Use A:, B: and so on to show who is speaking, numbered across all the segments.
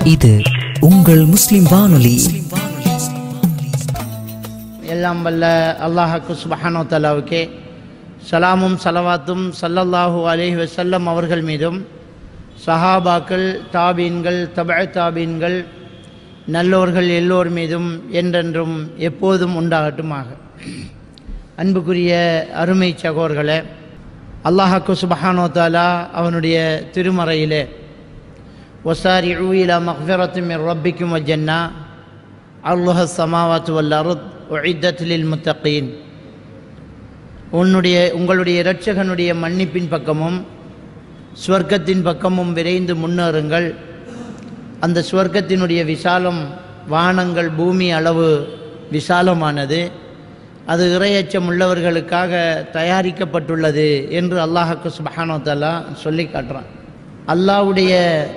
A: இது உங்கள் முஸ்லிம் வானொலி
B: எல்லாம் வல்ல அல்லாஹாக்கு சுபஹானோ தலாவுக்கே சலாமும் சலவாத்தும் சல்லல்லாஹு அலைஹி வஸல்லம் அவர்கள் மீதும் சஹாபாக்கள் தாபீன்கள் தப தாபீன்கள் நல்லோர்கள் எல்லோர் மீதும் என்றென்றும் எப்போதும் உண்டாகட்டுமாக அன்புக்குரிய அருமை சகோர்களே அல்லாஹாக்கு சுபஹானோ தாலா அவனுடைய திருமறையிலே ஒசாரி இலா மக்ஃபிரத்து மிர் ரப்பிக்கும் வஜன்னா அல்லாஹ் சமாவாத்து வல்லருத் ஒழித்தலில் முத்தகீன் உன்னுடைய உங்களுடைய இரட்சகனுடைய மன்னிப்பின் பக்கமும் ஸ்வர்க்கத்தின் பக்கமும் விரைந்து முன்னேறுங்கள் அந்த ஸ்வர்க்கத்தினுடைய விசாலம் வானங்கள் பூமி அளவு விசாலமானது அது இறையச்சம் உள்ளவர்களுக்காக தயாரிக்கப்பட்டுள்ளது என்று அல்லாஹுக்கு சுபஹானோ தலா சொல்லி காட்டுறான் அல்லாஹ்வுடைய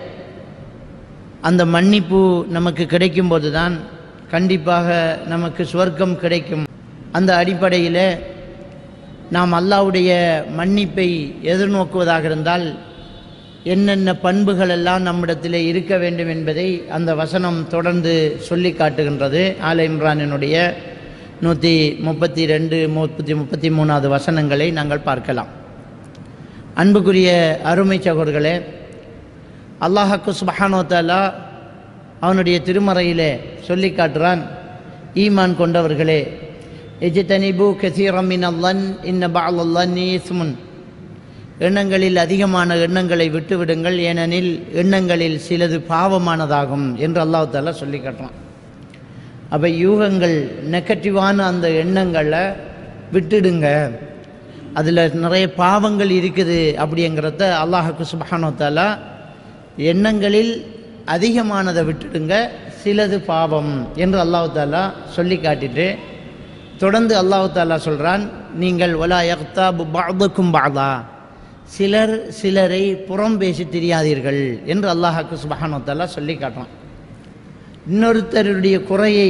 B: அந்த மன்னிப்பு நமக்கு கிடைக்கும்போது தான் கண்டிப்பாக நமக்கு சுவர்க்கம் கிடைக்கும் அந்த அடிப்படையில் நாம் அல்லாஹ்வுடைய மன்னிப்பை எதிர்நோக்குவதாக இருந்தால் என்னென்ன பண்புகள் எல்லாம் நம்மிடத்தில் இருக்க வேண்டும் என்பதை அந்த வசனம் தொடர்ந்து சொல்லி காட்டுகின்றது ஆல இம்ரானினுடைய நூற்றி முப்பத்தி ரெண்டு முப்பத்தி முப்பத்தி மூணாவது வசனங்களை நாங்கள் பார்க்கலாம் அன்புக்குரிய அருமை சகோர்களே அல்லாஹாக்கு சுபஹானோ தாலா அவனுடைய திருமறையிலே சொல்லி காட்டுறான் ஈமான் கொண்டவர்களே எஜித்தனிபு கசீரமின் அல்லன் இன்ன பால் அல்லன் இஸ்முன் எண்ணங்களில் அதிகமான எண்ணங்களை விட்டுவிடுங்கள் ஏனெனில் எண்ணங்களில் சிலது பாவமானதாகும் என்று அல்லாஹ் தாலா சொல்லி காட்டுறான் அப்போ யூகங்கள் நெகட்டிவான அந்த எண்ணங்களை விட்டுடுங்க அதில் நிறைய பாவங்கள் இருக்குது அப்படிங்கிறத அல்லாஹுக்கு சுபஹானோ தாலா எண்ணங்களில் அதிகமானதை விட்டுடுங்க சிலது பாவம் என்று அல்லாஹு தாலா சொல்லி காட்டிட்டு தொடர்ந்து அல்லாஹு தாலா சொல்கிறான் நீங்கள் ஒலா யக்தா பாதுக்கும் பாதா சிலர் சிலரை புறம் பேசி தெரியாதீர்கள் என்று அல்லாஹாக்கு சுபஹானோ தாலா சொல்லி காட்டுறான் இன்னொருத்தருடைய குறையை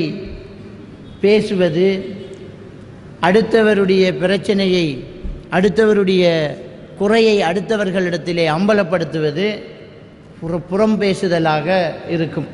B: பேசுவது அடுத்தவருடைய பிரச்சனையை அடுத்தவருடைய குறையை அடுத்தவர்களிடத்திலே அம்பலப்படுத்துவது புற புறம் பேசுதலாக இருக்கும்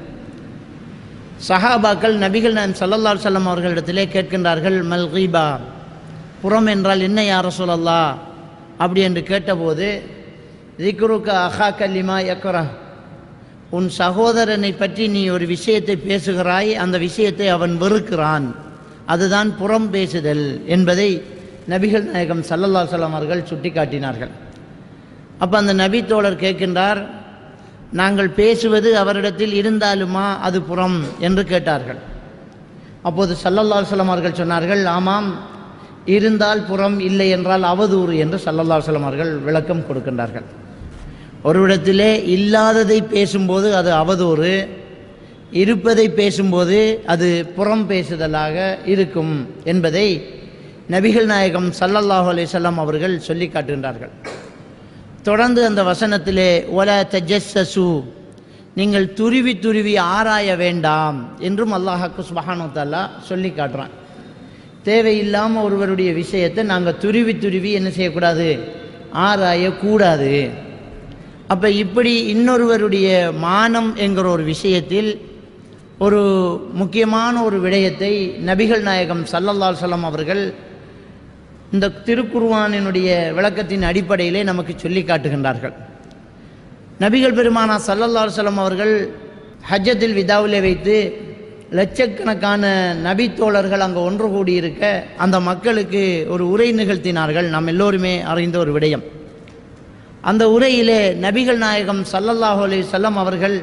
B: சஹாபாக்கள் நபிகள் நான் சல்லல்லா சொல்லம் அவர்களிடத்திலே கேட்கின்றார்கள் மல்கீபா புறம் என்றால் என்ன யார சொல்லல்லா அப்படி என்று கேட்டபோது திக்ருக்க அஹா கல்லிமா யக்ரா உன் சகோதரனை பற்றி நீ ஒரு விஷயத்தை பேசுகிறாய் அந்த விஷயத்தை அவன் வெறுக்கிறான் அதுதான் புறம் பேசுதல் என்பதை நபிகள் நாயகம் சல்லல்லா சொல்லம் அவர்கள் சுட்டி காட்டினார்கள் அப்போ அந்த நபி தோழர் கேட்கின்றார் நாங்கள் பேசுவது அவரிடத்தில் இருந்தாலுமா அது புறம் என்று கேட்டார்கள் அப்போது சல்லல்லா சொல்லம் அவர்கள் சொன்னார்கள் ஆமாம் இருந்தால் புறம் இல்லை என்றால் அவதூறு என்று சல்லல்லா சொல்லம் அவர்கள் விளக்கம் கொடுக்கின்றார்கள் ஒரு இடத்திலே இல்லாததை பேசும்போது அது அவதூறு இருப்பதை பேசும்போது அது புறம் பேசுதலாக இருக்கும் என்பதை நபிகள் நாயகம் சல்லல்லாஹு அலையம் அவர்கள் சொல்லி காட்டுகின்றார்கள் தொடர்ந்து அந்த வசனத்திலே ஒல தஜஸ்ஸு நீங்கள் துருவி துருவி ஆராய வேண்டாம் என்றும் அல்லாஹாக்கு சுபஹானு தாலா சொல்லி காட்டுறான் தேவையில்லாமல் ஒருவருடைய விஷயத்தை நாங்கள் துருவி துருவி என்ன செய்யக்கூடாது ஆராயக்கூடாது அப்போ இப்படி இன்னொருவருடைய மானம் என்கிற ஒரு விஷயத்தில் ஒரு முக்கியமான ஒரு விடயத்தை நபிகள் நாயகம் சல்லல்லால் சலம் அவர்கள் இந்த திருக்குர்வானினுடைய விளக்கத்தின் அடிப்படையிலே நமக்கு சொல்லி காட்டுகின்றார்கள் நபிகள் பெருமானா சல்லல்லா செல்லம் அவர்கள் ஹஜ்ஜத்தில் விதாவிலே வைத்து லட்சக்கணக்கான நபி தோழர்கள் அங்கே ஒன்று கூடியிருக்க அந்த மக்களுக்கு ஒரு உரை நிகழ்த்தினார்கள் நாம் எல்லோருமே அறிந்த ஒரு விடயம் அந்த உரையிலே நபிகள் நாயகம் சல்லல்லாஹு அலி செல்லம் அவர்கள்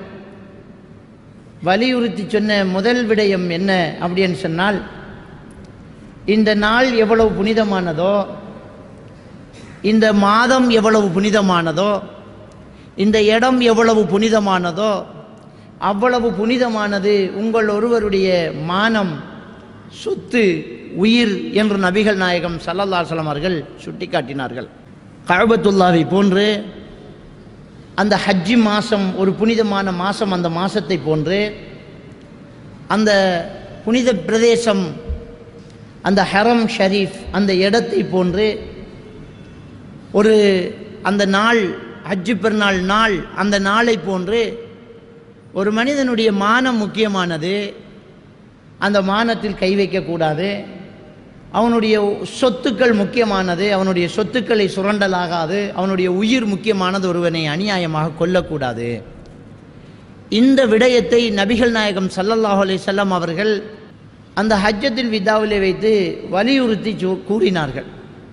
B: வலியுறுத்தி சொன்ன முதல் விடயம் என்ன அப்படின்னு சொன்னால் இந்த நாள் எவ்வளவு புனிதமானதோ இந்த மாதம் எவ்வளவு புனிதமானதோ இந்த இடம் எவ்வளவு புனிதமானதோ அவ்வளவு புனிதமானது உங்கள் ஒருவருடைய மானம் சொத்து உயிர் என்று நபிகள் நாயகம் சல்லல்லா சலம் அவர்கள் சுட்டிக்காட்டினார்கள் கழபத்துல்லாவை போன்று அந்த ஹஜ்ஜி மாதம் ஒரு புனிதமான மாதம் அந்த மாதத்தை போன்று அந்த புனித பிரதேசம் அந்த ஹரம் ஷரீஃப் அந்த இடத்தை போன்று ஒரு அந்த நாள் ஹஜ்ஜு பெருநாள் நாள் அந்த நாளை போன்று ஒரு மனிதனுடைய மானம் முக்கியமானது அந்த மானத்தில் கை வைக்கக்கூடாது அவனுடைய சொத்துக்கள் முக்கியமானது அவனுடைய சொத்துக்களை சுரண்டலாகாது அவனுடைய உயிர் முக்கியமானது ஒருவனை அநியாயமாக கொல்லக்கூடாது இந்த விடயத்தை நபிகள் நாயகம் ஸல்லல்லாஹு அலைஹி வஸல்லம் அவர்கள் அந்த ஹஜ்ஜத்தில் விதாவிலே வைத்து வலியுறுத்தி சொ- கூறினார்கள்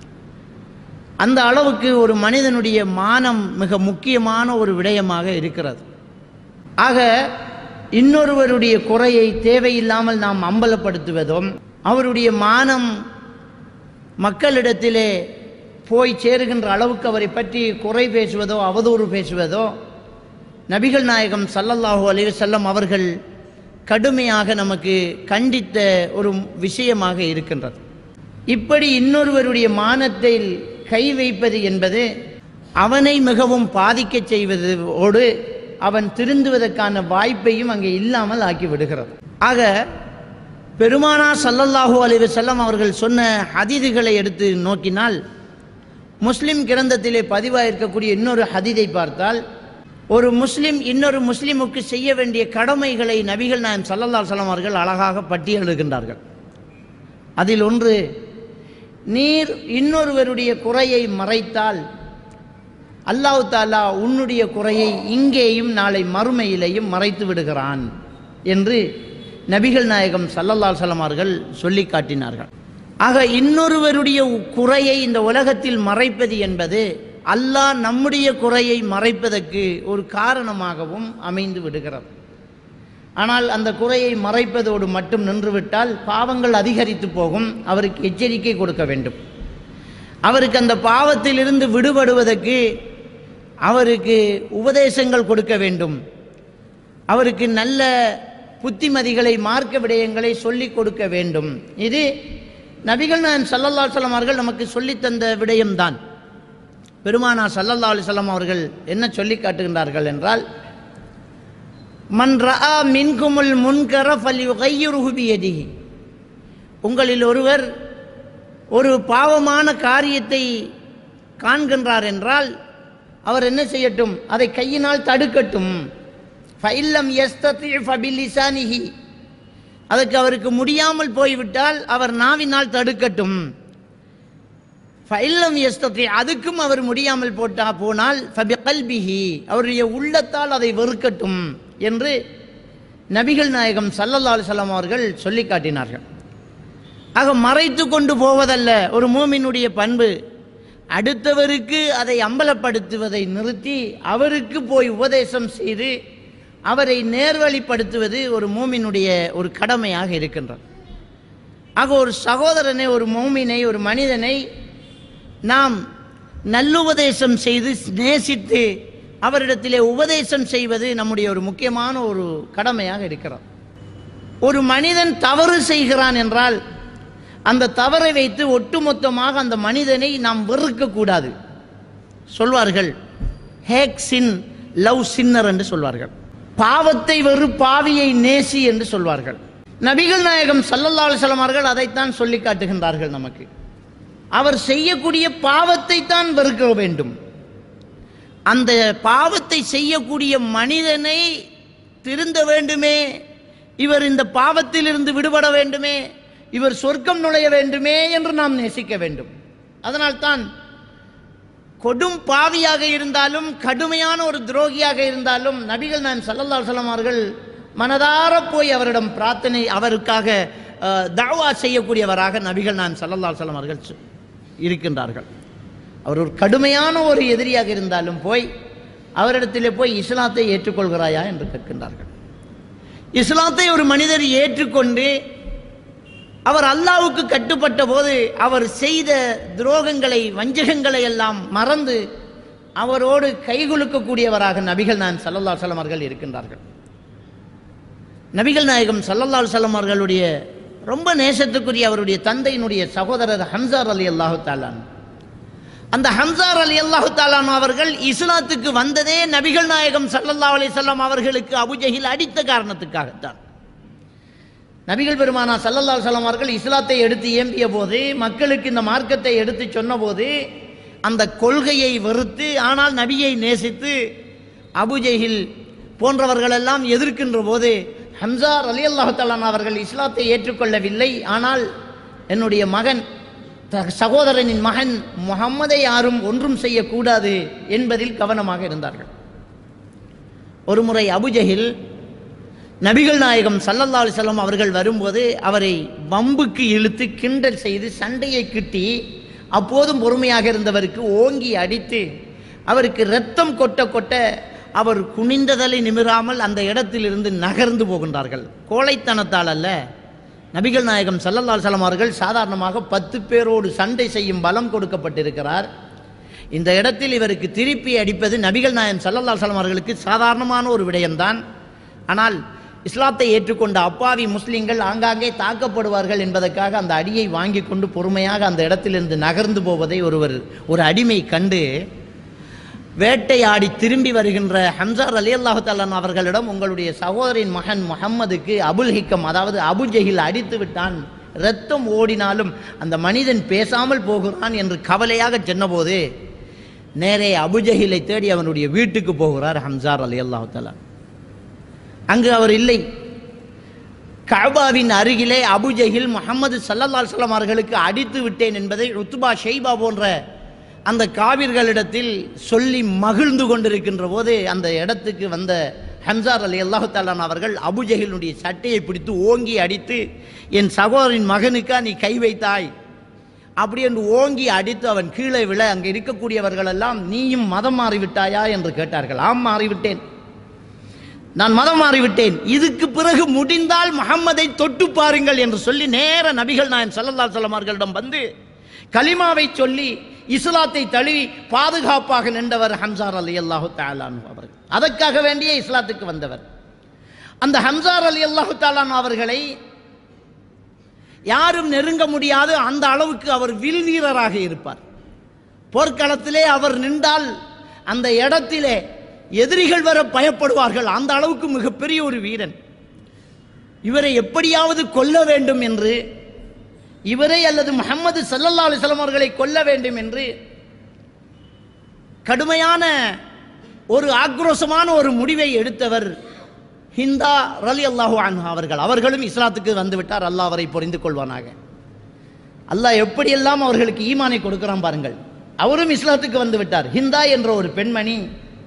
B: அந்த அளவுக்கு ஒரு மனிதனுடைய மானம் மிக முக்கியமான ஒரு விடயமாக இருக்கிறது ஆக இன்னொருவருடைய குறையை தேவையில்லாமல் நாம் அம்பலப்படுத்துவதும் அவருடைய மானம் மக்களிடத்திலே போய் சேருகின்ற அளவுக்கு அவரை பற்றி குறை பேசுவதோ அவதூறு பேசுவதோ நபிகள் நாயகம் ஸல்லல்லாஹு அலைஹி வஸல்லம் அவர்கள் கடுமையாக நமக்கு கண்டித்த ஒரு விஷயமாக இருக்கின்றது இப்படி இன்னொருவருடைய மானத்தில் கை வைப்பது என்பது அவனை மிகவும் பாதிக்கச் செய்வதோடு அவன் திருந்துவதற்கான வாய்ப்பையும் அங்கே இல்லாமல் ஆக்கி விடுகிறது ஆக பெருமானா ஸல்லல்லாஹு அலைஹி வஸல்லம் அவர்கள் சொன்ன ஹதீதுகளை எடுத்து நோக்கினால் முஸ்லிம் கிரந்தத்திலே பதிவாயிருக்கக்கூடிய இன்னொரு ஹதீதை பார்த்தால் ஒரு முஸ்லிம் இன்னொரு முஸ்லிமுக்கு செய்ய வேண்டிய கடமைகளை நபிகள் நாயம் ஸல்லல்லாஹு அலைஹி வஸல்லம் அவர்கள் அழகாக பட்டியலிடுகின்றார்கள் அதில் ஒன்று நீர் இன்னொருவருடைய குறையை மறைத்தால் அல்லாஹ் தாலா உன்னுடைய குறையை இங்கேயும் நாளை மறுமையிலேயும் மறைத்து விடுகிறான் என்று நபிகள் நாயகம் ஸல்லல்லாஹு அலைஹி வஸல்லம் அவர்கள் சொல்லி காட்டினார்கள் ஆக இன்னொருவருடைய குறையை இந்த உலகத்தில் மறைப்பது என்பது அல்லாஹ் நம்முடைய குறையை மறைப்பதற்கு ஒரு காரணமாகவும் அமைந்து விடுகிறது ஆனால் அந்த குறையை மறைப்பதோடு மட்டும் நின்றுவிட்டால் பாவங்கள் அதிகரித்து போகும் அவருக்கு எச்சரிக்கை கொடுக்க வேண்டும் அவருக்கு அந்த பாவத்திலிருந்து விடுபடுவதற்கு அவருக்கு உபதேசங்கள் கொடுக்க வேண்டும் அவருக்கு நல்ல புத்திமதிகளை மார்க்க விடயங்களை சொல்லிக் கொடுக்க வேண்டும் இது நபிகள் நாயகம் ஸல்லல்லாஹு அலைஹி வஸல்லம் அவர்கள் நமக்கு சொல்லித் தந்த விடயம்தான் பெருமானா ஸல்லல்லாஹு அலைஹி வஸல்லம் அவர்கள் என்ன சொல்லி காட்டுகின்றார்கள் என்றால் மன் ரஆ மின்குமுல் முன்கர ஃபல்யுகையிருஹு பியதிஹி உங்களில் ஒருவர் ஒரு பாவமான காரியத்தை காண்கின்றார் என்றால் அவர் என்ன செய்யட்டும் அதை கையினால் தடுக்கட்டும் ஃபைல்லம் யஸ்ததி ஃபபிலிசானிஹி அதற்கு அவருக்கு முடியாமல் போய்விட்டால் அவர் நாவினால் தடுக்கட்டும் ஃபைல்லம் யஸ்ததி அதுக்கும் அவர் முடியாமல் போட்டா போனால் ஃபபிகல்பிஹி அவருடைய உள்ளத்தால் அதை வெறுக்கட்டும் என்று நபிகள் நாயகம் ஸல்லல்லாஹு அலைஹி வஸல்லம் அவர்கள் சொல்லி காட்டினார்கள் ஆக மறைத்து கொண்டு போவதல்ல ஒரு மூமினுடைய பண்பு அடுத்தவருக்கு அதை அம்பலப்படுத்துவதை நிறுத்தி அவருக்கு போய் உபதேசம் செய்து அவரை நேர்வழிப்படுத்துவது ஒரு மூமினுடைய ஒரு கடமையாக இருக்கின்றது ஆக ஒரு சகோதரனை ஒரு மூமினை ஒரு மனிதனை நாம் நல்லுபதேசம் செய்து நேசித்து அவரிடத்திலே உபதேசம் செய்வது நம்முடைய ஒரு முக்கியமான ஒரு கடமையாக இருக்கிறது ஒரு மனிதன் தவறு செய்கிறான் என்றால் அந்த தவறை வைத்து ஒட்டுமொத்தமாக அந்த மனிதனை நாம் வெறுக்கக்கூடாது சொல்வார்கள் ஹேக் சின் லவ் சின்னர் என்று சொல்வார்கள் பாவத்தை வெறு பாவியை நேசி என்று சொல்வார்கள் நபிகள் நாயகம் ஸல்லல்லாஹு அலைஹி வஸல்லம் அவர்கள் அதைத்தான் சொல்லி காட்டுகின்றார்கள் நமக்கு அவர் செய்யக்கூடிய பாவத்தை தான் வெறுக்க வேண்டும் அந்த பாவத்தை செய்யக்கூடிய மனிதனை திருந்த வேண்டுமே இவர் இந்த பாவத்திலிருந்து விடுபட வேண்டுமே இவர் சொர்க்கம் நுழைய வேண்டுமே என்று நாம் நேசிக்க வேண்டும் அதனால்தான் கொடும் பாவியாக இருந்தாலும் கடுமையான ஒரு துரோகியாக இருந்தாலும் நபிகள் நான் ஸல்லல்லாஹு அலைஹி வஸல்லம் அவர்கள் மனதார போய் அவரிடம் பிரார்த்தனை அவருக்காக அஹ், தஅவா செய்யக்கூடியவராக நபிகள் நான் ஸல்லல்லாஹு அலைஹி வஸல்லம் அவர்கள் சொ- இருக்கின்றார்கள் அவர் ஒரு கடுமையான ஒரு எதிரியாக இருந்தாலும் போய் அவரிடத்திலே போய் இஸ்லாத்தை ஏற்றுக்கொள்கிறாயா என்று கேட்கின்றார்கள் இஸ்லாத்தை ஒரு மனிதர் ஏற்றுக்கொண்டு அவர் அல்லாஹ்வுக்கு கட்டுப்பட்ட போது அவர் செய்த துரோகங்களை வஞ்சகங்களை எல்லாம் மறந்து அவரோடு கைகுலுக்கக்கூடியவராக நபிகள் நான் ஸல்லல்லாஹு அலைஹி வஸல்லம் அவர்கள் இருக்கின்றார்கள் நபிகள் நாயகம் ஸல்லல்லாஹு அலைஹி வஸல்லம் அவர்களுடைய ரொம்ப நேசத்துக்குரிய அவருடைய தந்தையினுடைய சகோதரர் ஹம்சார் அலி அல்லாஹு தாலான் அந்த ஹம்சார் அலி அல்லாஹு தாலான் அவர்கள் இஸ்லாத்துக்கு வந்ததே நபிகள் நாயகம் ஸல்லல்லாஹு அலைஹி வஸல்லம் அவர்களுக்கு அபுஜஹில் அடித்த காரணத்துக்காகத்தான் நபிகள் பெருமானா ஸல்லல்லாஹு அலைஹி வஸல்லம் அவர்கள் இஸ்லாத்தை எடுத்து ஏம்பிய போது மக்களுக்கு இந்த மார்க்கத்தை எடுத்து சொன்னபோது அந்த கொள்கையை வெறுத்து ஆனால் நபியை நேசித்து அபுஜெஹில் போன்றவர்களெல்லாம் எதிர்க்கின்ற போது ஹம்சா அலி அல்லாஹாலான் அவர்கள் இஸ்லாத்தை ஏற்றுக்கொள்ளவில்லை ஆனால் என்னுடைய மகன் த- சகோதரனின் மகன் முகம்மதை யாரும் ஒன்றும் செய்யக்கூடாது என்பதில் கவனமாக இருந்தார்கள் ஒருமுறை அபுஜஹில் நபிகள் நாயகம் சல்லல்லா அலிசல்லாம் அவர்கள் வரும்போது அவரை வம்புக்கு இழுத்து கிண்டல் செய்து சண்டையை கிட்டி அப்போதும் பொறுமையாக இருந்தவருக்கு ஓங்கி அடித்து அவருக்கு இரத்தம் கொட்ட கொட்ட அவர் குனிந்ததலை நிமிராமல் அந்த இடத்திலிருந்து நகர்ந்து போகின்றார்கள் கோழைத்தனத்தால் அல்ல நபிகள் நாயகம் சல்லல்லா அலிசல்லாம் அவர்கள் சாதாரணமாக பத்து பேரோடு சண்டை செய்யும் பலம் கொடுக்கப்பட்டிருக்கிறார் இந்த இடத்தில் இவருக்கு திருப்பி அடிப்பது நபிகள் நாயகம் சல்லல்லா அலிசல்லாம் அவர்களுக்கு சாதாரணமான ஒரு விடயம்தான் ஆனால் இஸ்லாத்தை ஏற்றுக்கொண்ட அப்பாவி முஸ்லிம்கள் ஆங்காங்கே தாக்கப்படுவார்கள் என்பதற்காக அந்த அடியை வாங்கி கொண்டு பொறுமையாக அந்த இடத்திலிருந்து நகர்ந்து போவதை ஒருவர் ஒரு அடிமை கண்டு வேட்டையாடி திரும்பி வருகின்ற ஹம்சார் அலி அல்லாஹாலன் அவர்களிடம் உங்களுடைய சகோதரின் மகன் முஹம்மதுக்கு அபுல் ஹிக்கம் அதாவது அபுஜஹில் அடித்து விட்டான் இரத்தம் ஓடினாலும் அந்த மனிதன் பேசாமல் போகிறான் என்று கவலையாக சொன்னபோது நேரே அபுஜஹிலை தேடி அவனுடைய வீட்டுக்கு போகிறார் ஹம்சார் அலி அல்லாஹாலா அங்கு அவர் இல்லை கஅபாவின் அருகிலே அபுஜஹில் முகமது சல்லல்லா அலுவலாம் அவர்களுக்கு அடித்து விட்டேன் என்பதை ருத்துபா ஷெய்பா போன்ற அந்த காவிர்களிடத்தில் சொல்லி மகிழ்ந்து கொண்டிருக்கின்ற போது அந்த இடத்துக்கு வந்த ஹம்சார் அலி அல்லாஹு தாலான் அவர்கள் அபுஜஹிலுடைய சட்டையை பிடித்து ஓங்கி அடித்து என் சகோதரின் மகனுக்கா நீ கை வைத்தாய் அப்படி என்று ஓங்கி அடித்து அவன் கீழே விழ அங்கே இருக்கக்கூடியவர்கள் எல்லாம் நீயும் மதம் மாறிவிட்டாயா என்று கேட்டார்கள் ஆம் மாறிவிட்டேன் நான் மதம் மாறிவிட்டேன் இதுக்கு பிறகு முடிந்தால் முகம்மதை தொட்டு பாருங்கள் என்று சொல்லி நேர நபிகள் நாயன் சல்லல்லா சொல்லமார்களிடம் வந்து கலிமாவை சொல்லி இஸ்லாத்தை தழுவி பாதுகாப்பாக நின்றவர் ஹம்சார் அலி அல்லாஹு தாலான் அவர்கள் அதற்காக வேண்டிய இஸ்லாத்துக்கு வந்தவர் அந்த ஹம்சார் அலி அல்லாஹு தாலான் அவர்களை யாரும் நெருங்க முடியாது அந்த அளவுக்கு அவர் வில் வீரராக இருப்பார் போர்க்களத்திலே அவர் நின்றால் அந்த இடத்திலே எதிரிகள் வர பயப்படுவார்கள் அந்த அளவுக்கு மிகப்பெரிய ஒரு வீரன் இவரை எப்படியாவது கொல்ல வேண்டும் என்று இவரை அல்லது முகமது சல்லல்லா அலிஸ்லாம் அவர்களை கொல்ல வேண்டும் என்று கடுமையான ஒரு ஆக்ரோஷமான ஒரு முடிவை எடுத்தவர் ஹிந்தா ரலி அல்லாஹு அன்ஹா அவர்கள் அவர்களும் இஸ்லாத்துக்கு வந்து விட்டார் அல்லாஹ் அவரை புரிந்து கொள்வானாக அல்லாஹ் எப்படியெல்லாம் அவர்களுக்கு ஈமானை கொடுக்கிறான் பாருங்கள் அவரும் இஸ்லாத்துக்கு வந்து விட்டார் ஹிந்தா என்ற ஒரு பெண்மணி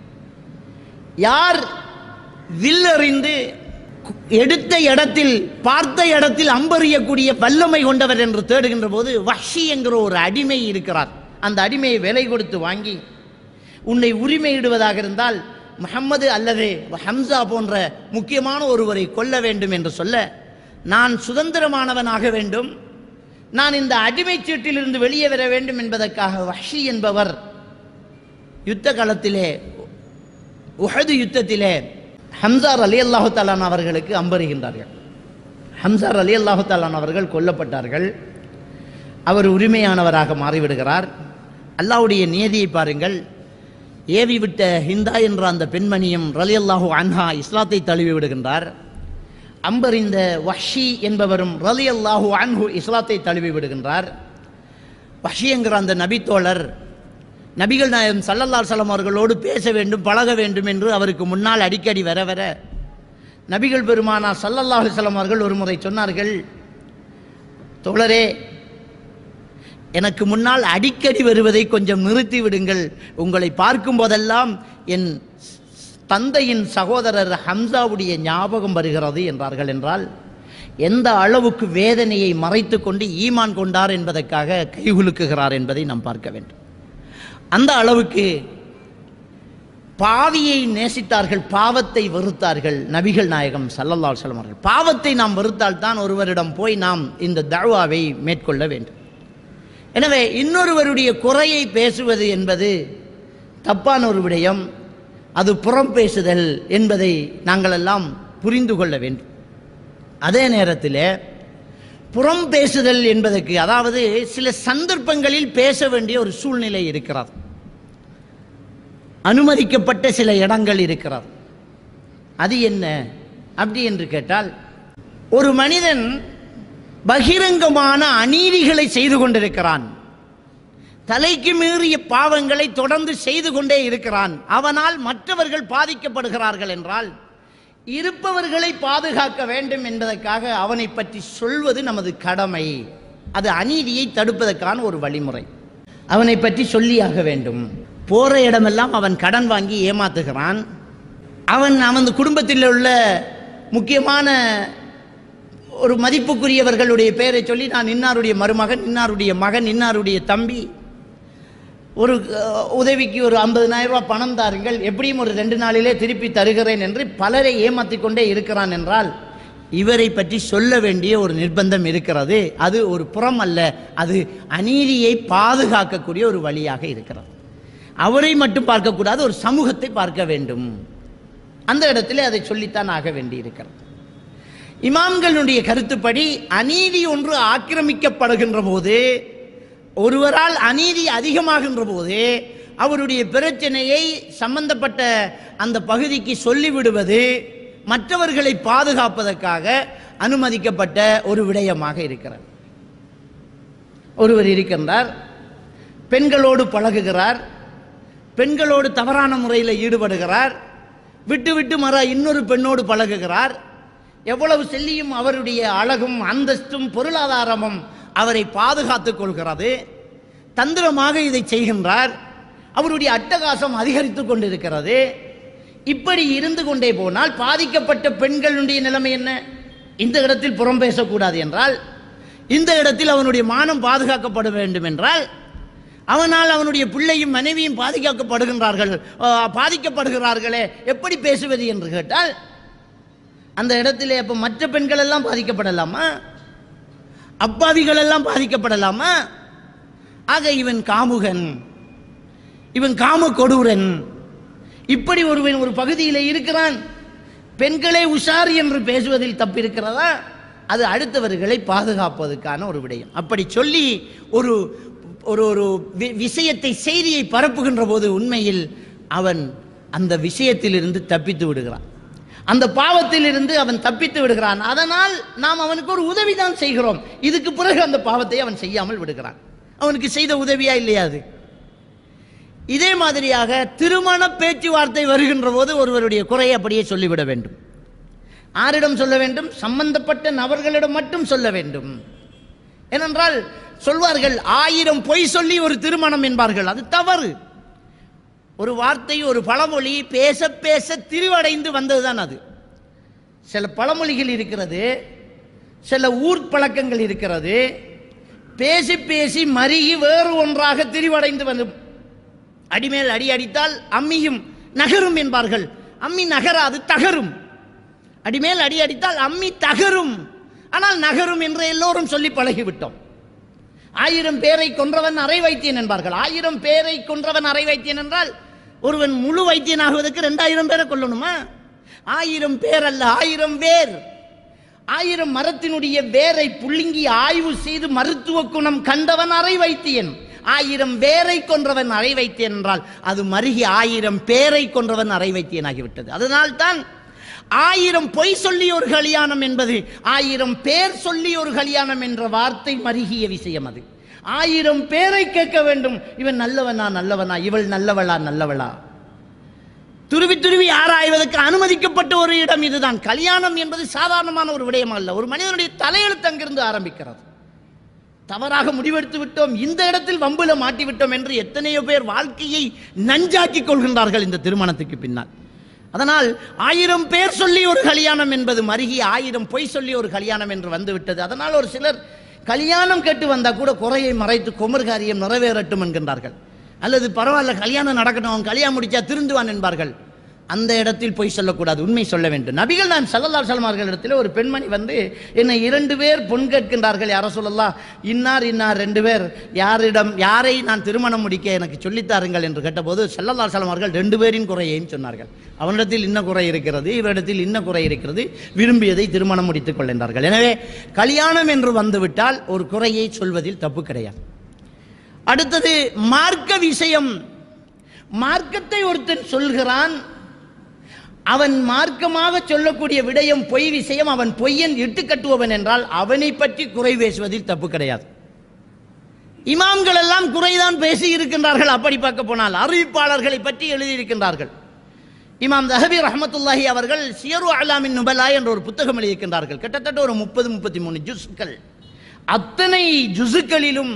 B: யார் வில்லறிந்து எடுத்த இடத்தில் பார்த்த இடத்தில் அம்பறியக்கூடிய வல்லமை கொண்டவர் என்று தேடுகின்ற போது வஷி என்கிற ஒரு அடிமை இருக்கிறார் அந்த அடிமையை விலை கொடுத்து வாங்கி உன்னை உரிமையிடுவதாக இருந்தால் முஹம்மது அல்லது ஹம்சா போன்ற முக்கியமான ஒருவரை கொல்ல வேண்டும் என்று சொல்ல நான் சுதந்திரமானவனாக வேண்டும் நான் இந்த அடிமைச் சீட்டிலிருந்து வெளியே வர வேண்டும் என்பதற்காக வஷி என்பவர் யுத்த காலத்திலே உஹது யுத்தத்திலே ஹம்சார் அலி அல்லாஹு தாலான் அவர்களுக்கு அம்பறுகின்றார்கள் ஹம்சார் அலி அல்லாஹு தாலான் அவர்கள் கொல்லப்பட்டார்கள் அவர் உரிமையானவராக மாறிவிடுகிறார் அல்லாஹ்வுடைய நியதியை பாருங்கள் ஏவி விட்ட ஹிந்தா என்ற அந்த பெண்மணியும் ரலி அல்லாஹு அன்ஹா இஸ்லாத்தை தழுவி விடுகின்றார் அம்பறிந்த வஷி என்பவரும் ரலி அல்லாஹு அன்ஹு இஸ்லாத்தை தழுவி விடுகின்றார் வஷி என்கிற அந்த நபித்தோழர் நபிகள் நாயகம் சல்லல்லா சலம் அவர்களோடு பேச வேண்டும் பழக வேண்டும் என்று அவருக்கு முன்னால் அடிக்கடி வர வர நபிகள் பெருமானா சல்லல்லா அலிஸ்லாம் அவர்கள் ஒரு முறை சொன்னார்கள் தோழரே எனக்கு முன்னால் அடிக்கடி வருவதை கொஞ்சம் நிறுத்தி விடுங்கள் உங்களை பார்க்கும் போதெல்லாம் என் தந்தையின் சகோதரர் ஹம்சாவுடைய ஞாபகம் வருகிறது என்றார்கள் என்றால் எந்த அளவுக்கு வேதனையை மறைத்து கொண்டு ஈமான் கொண்டார் என்பதற்காக கைகுலுக்குகிறார் என்பதை நாம் பார்க்க வேண்டும் அந்த அளவுக்கு பாவியை நேசித்தார்கள் பாவத்தை வெறுத்தார்கள் நபிகள் நாயகம் சல்லல்லா அலுவலம் அவர்கள் பாவத்தை நாம் வெறுத்தால் தான் ஒருவரிடம் போய் நாம் இந்த தழ்வாவை மேற்கொள்ள வேண்டும் எனவே இன்னொருவருடைய குறையை பேசுவது என்பது தப்பான ஒரு விடயம் அது புறம் பேசுதல் என்பதை நாங்கள் எல்லாம் புரிந்து கொள்ள வேண்டும் அதே நேரத்தில் புறம் பேசுதல் என்பதற்கு அதாவது சில சந்தர்ப்பங்களில் பேச வேண்டிய ஒரு சூழ்நிலை இருக்கிறது அனுமதிக்கப்பட்ட சில இடங்கள் இருக்கிறது அது என்ன அப்படி என்று கேட்டால் ஒரு மனிதன் பகிரங்கமான அநீதிகளை செய்து கொண்டிருக்கிறான் தலைக்கு மீறிய பாவங்களை தொடர்ந்து செய்து கொண்டே இருக்கிறான் அவனால் மற்றவர்கள் பாதிக்கப்படுகிறார்கள் என்றால் இருப்பவர்களை பாதுகாக்க வேண்டும் என்பதற்காக அவனை பற்றி சொல்வது நமது கடமை அது அநீதியை தடுப்பதற்கான ஒரு வழிமுறை அவனை பற்றி சொல்லியாக வேண்டும் போற இடமெல்லாம் அவன் கடன் வாங்கி ஏமாத்துகிறான் அவன் அவன் குடும்பத்தில் உள்ள முக்கியமான ஒரு மதிப்புக்குரியவர்களுடைய பெயரை சொல்லி நான் இன்னாருடைய மருமகன் இன்னாருடைய மகன் இன்னாருடைய தம்பி ஒரு அஹ், உதவிக்கு ஒரு 50000 ரூபாய் பணம் தாருங்கள் எப்படியும் ஒரு ரெண்டு நாளிலே திருப்பி தருகிறேன் என்று பலரை ஏமாத்திக் கொண்டே இருக்கிறான் என்றால் இவரை பற்றி சொல்ல வேண்டிய ஒரு நிர்பந்தம் இருக்கிறது அது ஒரு புறம் அல்ல அது அநீதியை பாதுகாக்கக்கூடிய ஒரு வழியாக இருக்கிறது அவரை மட்டும் பார்க்கக்கூடாது ஒரு சமூகத்தை பார்க்க வேண்டும் அந்த இடத்திலே அதை சொல்லித்தான் ஆக வேண்டியிருக்கிறது இமாம்களுடைய கருத்துப்படி அநீதி ஒன்று ஆக்கிரமிக்கப்படுகின்ற போது ஒருவரால் அநீதி அதிகமாகின்ற போது அவருடைய பிரச்சனையை சம்பந்தப்பட்ட அந்த பகுதிக்கு சொல்லிவிடுவது மற்றவர்களை பாதுகாப்பதற்காக அனுமதிக்கப்பட்ட ஒரு விடயமாக இருக்கிறது ஒருவர் இருக்கின்றார் பெண்களோடு பழகுகிறார் பெண்களோடு தவறான முறையில் ஈடுபடுகிறார் விட்டு விட்டு மற இன்னொரு பெண்ணோடு பழகுகிறார் எவ்வளவு செல்லியும் அவருடைய அழகும் அந்தஸ்தும் பொருளாதாரமும் அவரை பாதுகாத்துக் கொள்கிறது தந்திரமாக இதை செய்கின்றார் அவருடைய அட்டகாசம் அதிகரித்துக் கொண்டிருக்கிறது இப்படி இருந்து கொண்டே போனால் பாதிக்கப்பட்ட பெண்களுடைய நிலைமை என்ன இந்த இடத்தில் புறம் பேசக்கூடாது என்றால் இந்த இடத்தில் அவனுடைய மானம் பாதுகாக்கப்பட வேண்டும் என்றால் அவனால் அவனுடைய பிள்ளையும் மனைவியும் பாதிக்கப்படுகின்றார்கள் ஆஹ், பாதிக்கப்படுகிறார்களே எப்படி பேசுவது என்று கேட்டால் அந்த இடத்திலே அப்போ மற்ற பெண்கள் எல்லாம் பாதிக்கப்படலாமா அப்பாவிகள் எல்லாம் பாதிக்கப்படலாமா ஆக இவன் காமுகன் இவன் காம கொடூரன் இப்படி ஒருவன் ஒரு பகுதியில் இருக்கிறான் பெண்களே உஷார் என்று பேசுவதில் தப்பு இருக்கிறதா அது அடுத்தவர்களை பாதுகாப்பதற்கான ஒரு விடயம் அப்படி சொல்லி ஒரு ஒரு ஒரு வி- விஷயத்தை செய்தியை பரப்புகின்ற போது உண்மையில் அவன் அந்த விஷயத்திலிருந்து தப்பித்து விடுகிறான் அந்த பாவத்திலிருந்து அவன் தப்பித்து விடுகிறான் அதனால் நாம் அவனுக்கு ஒரு உதவி தான் செய்கிறோம் இதுக்கு பிறகு அந்த பாவத்தை அவன் செய்யாமல் விடுகிறான் அவனுக்கு செய்த உதவியா இல்லையா அது இதே மாதிரியாக திருமண பேச்சுவார்த்தை வருகின்ற போது ஒருவருடைய குறையை அப்படியே சொல்லிவிட வேண்டும் ஆரிடம் சொல்ல வேண்டும் சம்பந்தப்பட்ட நபர்களிடம் மட்டும் சொல்ல வேண்டும் ஏனென்றால் சொல்வார்கள் ஆயிரம் பொய் சொல்லி ஒரு திருமணம் என்பார்கள் அது தவறு ஒரு வார்த்தை ஒரு பழமொழி பேச பேச திரிவடைந்து வந்ததுதான் அது சில பழமொழிகள் இருக்கிறது சில ஊர் பழக்கங்கள் இருக்கிறது பேசி பேசி மருகி வேறு ஒன்றாக திரிவடைந்து வந்து அடிமேல் அடி அடித்தால் அம்மியும் நகரும் என்பார்கள் அம்மி நகராது தகரும் அடிமேல் அடி அடித்தால் அம்மி தகரும் ஆனால் நகரும் என்று எல்லோரும் சொல்லி பழகிவிட்டோம் ஆயிரம் பேரை கொன்றவன் அரை வைத்தியன் என்பார்கள் ஆயிரம் பேரை கொன்றவன் அரை வைத்தியன் என்றால் ஒருவன் முழு வைத்தியனாகுவதற்கு ரெண்டாயிரம் பேரை கொல்லணுமா ஆயிரம் பேர் அல்ல ஆயிரம் வேர் ஆயிரம் மரத்தினுடைய வேரை புள்ளிங்கி ஆய்வு செய்து மருத்துவ குணம் கண்டவன் அரை வைத்தியன் ஆயிரம் வேரை கொன்றவன் அரை வைத்தியன் என்றால் அது மருகி ஆயிரம் பேரை கொன்றவன் அரை வைத்தியன் ஆகிவிட்டது அதனால்தான் ஆயிரம் பொய் சொல்லி ஒரு கல்யாணம் என்பது ஆயிரம் பேர் சொல்லி ஒரு கல்யாணம் என்ற வார்த்தை மருகிய விஷயம் அது ஆயிரம் பேரை கேட்க வேண்டும் இவன் நல்லவனா நல்லவனா இவள் நல்லவளா நல்லவளா துருவி துருவி ஆராய்வதற்கு அனுமதிக்கப்பட்ட ஒரு இடம் இதுதான் கல்யாணம் என்பது சாதாரணமான ஒரு விடயம் அல்ல ஒரு மனிதனுடைய தலையெழுத்து அங்கிருந்து ஆரம்பிக்கிறது தவறாக முடிவெடுத்து விட்டோம் இந்த இடத்தில் வம்புல மாட்டி விட்டோம் என்று எத்தனையோ பேர் வாழ்க்கையை நஞ்சாக்கிக் கொள்கின்றார்கள் இந்த திருமணத்துக்கு பின்னால் அதனால் ஆயிரம் பேர் சொல்லி ஒரு கல்யாணம் என்பது மருகி ஆயிரம் பொய் சொல்லி ஒரு கல்யாணம் என்று வந்துவிட்டது அதனால் ஒரு சிலர் கல்யாணம் கேட்டு வந்தா கூட குறையை மறைத்து குமர் காரியம் நிறைவேறட்டும் என்கின்றார்கள் அல்லது பரவாயில்ல கல்யாணம் நடக்கட்டும் அவன் கல்யாணம் முடிச்சா திருந்துவான் என்பார்கள் அந்த இடத்தில் போய் சொல்லக்கூடாது உண்மை சொல்ல வேண்டும் நபிகள் நான் சல்லல்லா சல்மார்கள் இடத்துல ஒரு பெண்மணி வந்து என்னை இரண்டு பேர் பொன் கேட்கின்றார்கள் யார சொல்லலாம் இன்னார் இன்னார் ரெண்டு பேர் யாரிடம் யாரை நான் திருமணம் முடிக்க எனக்கு சொல்லித்தாருங்கள் என்று கேட்டபோது சல்லல்லா சல்மார்கள் ரெண்டு பேரின் குறையையும் சொன்னார்கள் அவனிடத்தில் இன்ன குறை இருக்கிறது இவரிடத்தில் இன்ன குறை இருக்கிறது விரும்பியதை திருமணம் முடித்துக் கொள்கின்றார்கள் எனவே கல்யாணம் என்று வந்துவிட்டால் ஒரு குறையை சொல்வதில் தப்பு கிடையாது அடுத்தது மார்க்க விஷயம் மார்க்கத்தை ஒருத்தன் சொல்கிறான் அவன் மார்க்கமாக சொல்லக்கூடிய விடயம் பொய் விஷயம் அவன் பொய்யன் இட்டு கட்டுபவன் என்றால் அவனை பற்றி குறை பேசுவதில் தப்பு கிடையாது இமாம்கள் எல்லாம் குறைதான் பேசி இருக்கின்றார்கள் அப்படி பார்க்க போனால் அறிவிப்பாளர்களை பற்றி எழுதியிருக்கின்றார்கள் இமாம் தஹபி ரஹமத்துல்லாஹி அவர்கள் சியரு அலாமின் நுபலா என்ற ஒரு புத்தகம் எழுதியிருக்கின்றார்கள் கிட்டத்தட்ட ஒரு முப்பது முப்பத்தி மூணு ஜுஸ்கள் அத்தனை ஜுசுக்களிலும்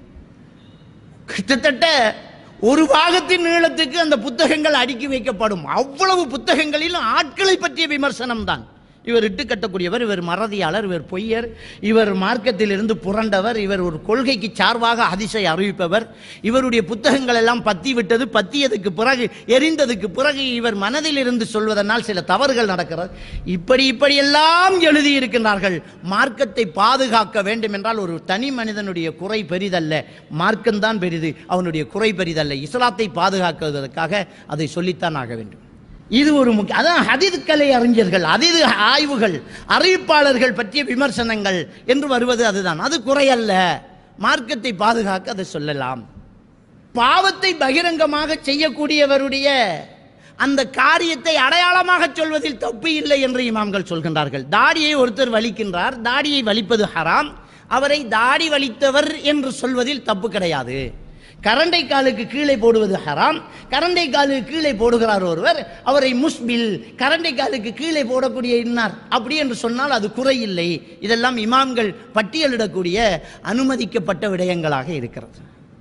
B: கிட்டத்தட்ட ஒரு பாகத்தின் நீளத்துக்கு அந்த புத்தகங்கள் அடுக்கி வைக்கப்படும் அவ்வளவு புத்தகங்களிலும் ஆட்களை பற்றிய விமர்சனம் தான் இவர் இட்டு கட்டக்கூடியவர் இவர் மறதியாளர் இவர் பொய்யர் இவர் மார்க்கத்திலிருந்து புரண்டவர் இவர் ஒரு கொள்கைக்கு சார்பாக அதிசை அறிவிப்பவர் இவருடைய புத்தகங்கள் எல்லாம் பத்தி விட்டது பத்தியதுக்கு பிறகு எரிந்ததுக்கு பிறகு இவர் மனதில் இருந்து சொல்வதனால் சில தவறுகள் நடக்கிறது இப்படி இப்படியெல்லாம் எழுதியிருக்கிறார்கள் மார்க்கத்தை பாதுகாக்க வேண்டும் என்றால் ஒரு தனி மனிதனுடைய குறை பெரிதல்ல மார்க்கம்தான் பெரிது அவனுடைய குறை பெரிதல்ல இஸ்லாத்தை பாதுகாக்குவதற்காக அதை சொல்லித்தான் ஆக வேண்டும் இது ஒரு முக்கிய அதான் ஹதீது கலை அறிஞர்கள் அதீது ஆய்வுகள் அறிவிப்பாளர்கள் பற்றிய விமர்சனங்கள் என்று வருவது அதுதான் அது குறையல்ல மார்க்கத்தை பாதுகாக்க அதை சொல்லலாம் பாவத்தை பகிரங்கமாக செய்யக்கூடியவருடைய அந்த காரியத்தை அடையாளமாக சொல்வதில் தப்பு இல்லை என்று இமாம்கள் சொல்கின்றார்கள் தாடியை ஒருத்தர் வலிக்கின்றார் தாடியை வலிப்பது ஹராம் அவரை தாடி வலித்தவர் என்று சொல்வதில் தப்பு கிடையாது கரண்டை காலுக்கு கீழே போடுவது ஹராம் கரண்டை காலுக்கு கீழே போடுகிறார் ஒருவர் அவரை முஸ்பில் கரண்டை காலுக்கு கீழே போடக்கூடிய இன்னார் அப்படி என்று சொன்னால் அது குறையில்லை இதெல்லாம் இமாம்கள் பட்டியலிடக்கூடிய அனுமதிக்கப்பட்ட விடயங்களாக இருக்கிறது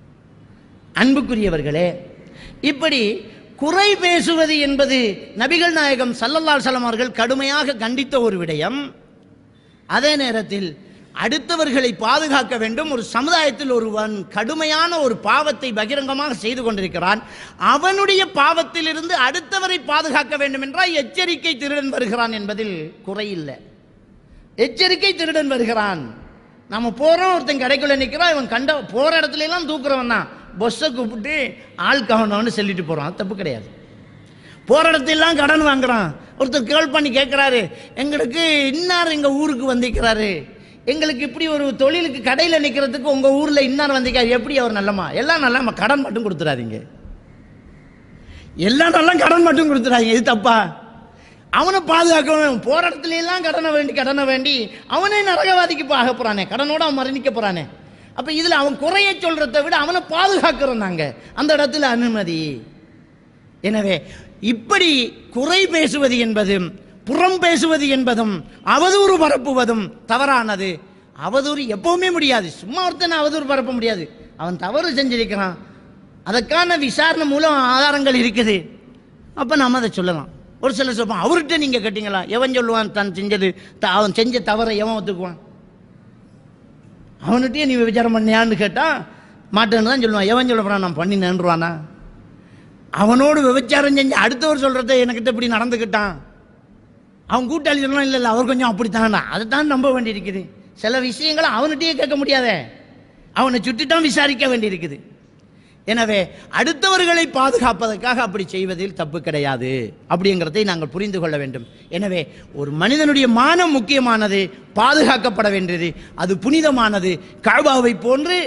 B: அன்புக்குரியவர்களே இப்படி குறை பேசுவது என்பது நபிகள் நாயகம் சல்லல்லாஹு அலைஹி வஸல்லம் அவர்கள் கடுமையாக கண்டித்த ஒரு விடயம் அதே நேரத்தில் அடுத்தவர்களை பாதுகாக்க வேண்டும் ஒரு சமுதாயத்தில் ஒருவன் கடுமையான ஒரு பாவத்தை பகிரங்கமாக செய்து கொண்டிருக்கிறான் அவனுடைய பாவத்திலிருந்து அடுத்தவரை பாதுகாக்க வேண்டும் என்றால் எச்சரிக்கை திருடன் வருகிறான் என்பதில் குறையில்லை எச்சரிக்கை திருடன் வருகிறான் நம்ம போறோம் ஒருத்தன் கடைக்குள்ள நிற்கிறான் இவன் கண்ட போற இடத்துல எல்லாம் தூக்குறவன் தான் பொஸ்ஸை கூப்பிட்டு ஆள் கவனம்னு சொல்லிட்டு போறான் அது தப்பு கிடையாது போற இடத்தெல்லாம் கடன் வாங்குறான் ஒருத்தர் கேள் பண்ணி கேட்குறாரு எங்களுக்கு இன்னார் எங்க ஊருக்கு வந்திருக்கிறாரு எங்களுக்கு இப்படி ஒரு தொழிலுக்கு கடையில் நிற்கிறதுக்கு உங்க ஊர்ல இன்னார் வந்திருக்காரு எப்படி அவர் நல்லமா எல்லாம் நல்லமா கடன் மட்டும் கொடுத்துறாதீங்க எல்லாம் நல்லா கடன் மட்டும் கொடுத்துறாங்க இது தப்பா அவனை பாதுகாக்கணும் போற இடத்துல எல்லாம் கடனை வேண்டி கடனை வேண்டி அவனே நரகவாதிக்கு ஆக போறானே கடனோட அவன் மரணிக்க போறானே அப்ப இதுல அவன் குறைய சொல்றதை விட அவனை பாதுகாக்கிறோம் நாங்க அந்த இடத்துல அனுமதி எனவே இப்படி குறை பேசுவது என்பதும் புறம் பேசுவது என்பதும் அவதூறு பரப்புவதும் தவறானது அவதூறு எப்பவுமே முடியாது சும்மா ஒருத்தனை அவதூறு பரப்ப முடியாது அவன் தவறு செஞ்சிருக்கிறான் அதற்கான விசாரணை மூலம் ஆதாரங்கள் இருக்குது அப்போ நம்ம அதை சொல்லலாம் ஒரு சிலர் சொல்லுவான் அவர்கிட்ட நீங்கள் கேட்டீங்களா எவன் சொல்லுவான் தான் செஞ்சது த- அவன் செஞ்ச தவறை எவன் ஒத்துக்குவான் அவன்கிட்டயே நீ விசாரம் பண்ணியான்னு கேட்டால் மாட்டேன்னு தான் சொல்லுவான் எவன் சொல்ல போறான் நான் பண்ணி நின்றுவானா அவனோடு விபச்சாரம் செஞ்சு அடுத்தவர் சொல்கிறத எனக்கிட்ட இப்படி நடந்துக்கிட்டான் அவன் கூட்டாளி சொல்லலாம் இல்லை இல்லை அவர் கொஞ்சம் அப்படித்தானா அதை தான் நம்ப வேண்டியிருக்குது சில விஷயங்களை அவன்கிட்டயே கேட்க முடியாதே அவனை சுற்றி தான் விசாரிக்க வேண்டியிருக்குது எனவே அடுத்தவர்களை பாதுகாப்பதற்காக அப்படி செய்வதில் தப்பு கிடையாது அப்படிங்கிறதை நாங்கள் புரிந்து கொள்ள வேண்டும் எனவே ஒரு மனிதனுடைய மானம் முக்கியமானது பாதுகாக்கப்பட வேண்டியது அது புனிதமானது கழ்பாவை போன்று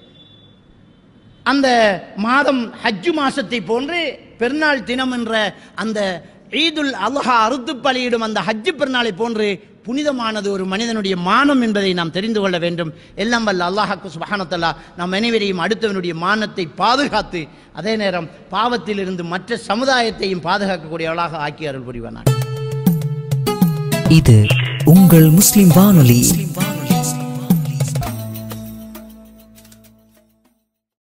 B: அந்த மாதம் ஹஜ்ஜு மாசத்தை போன்று பெருநாள் தினம் என்ற அந்த ஈதுல் அல்ஹா அறுத்து பலியிடும் அந்த ஹஜ்ஜு பெருநாளை போன்று புனிதமானது ஒரு மனிதனுடைய மானம் என்பதை நாம் தெரிந்து கொள்ள வேண்டும் எல்லாம் வல்ல அல்லாஹாக்கு சுபஹானத்தல்லா நாம் அனைவரையும் அடுத்தவனுடைய மானத்தை பாதுகாத்து அதே நேரம் பாவத்திலிருந்து மற்ற சமுதாயத்தையும் பாதுகாக்கக்கூடியவளாக ஆக்கி அருள் புரிவானார்
A: இது உங்கள் முஸ்லிம் வானொலி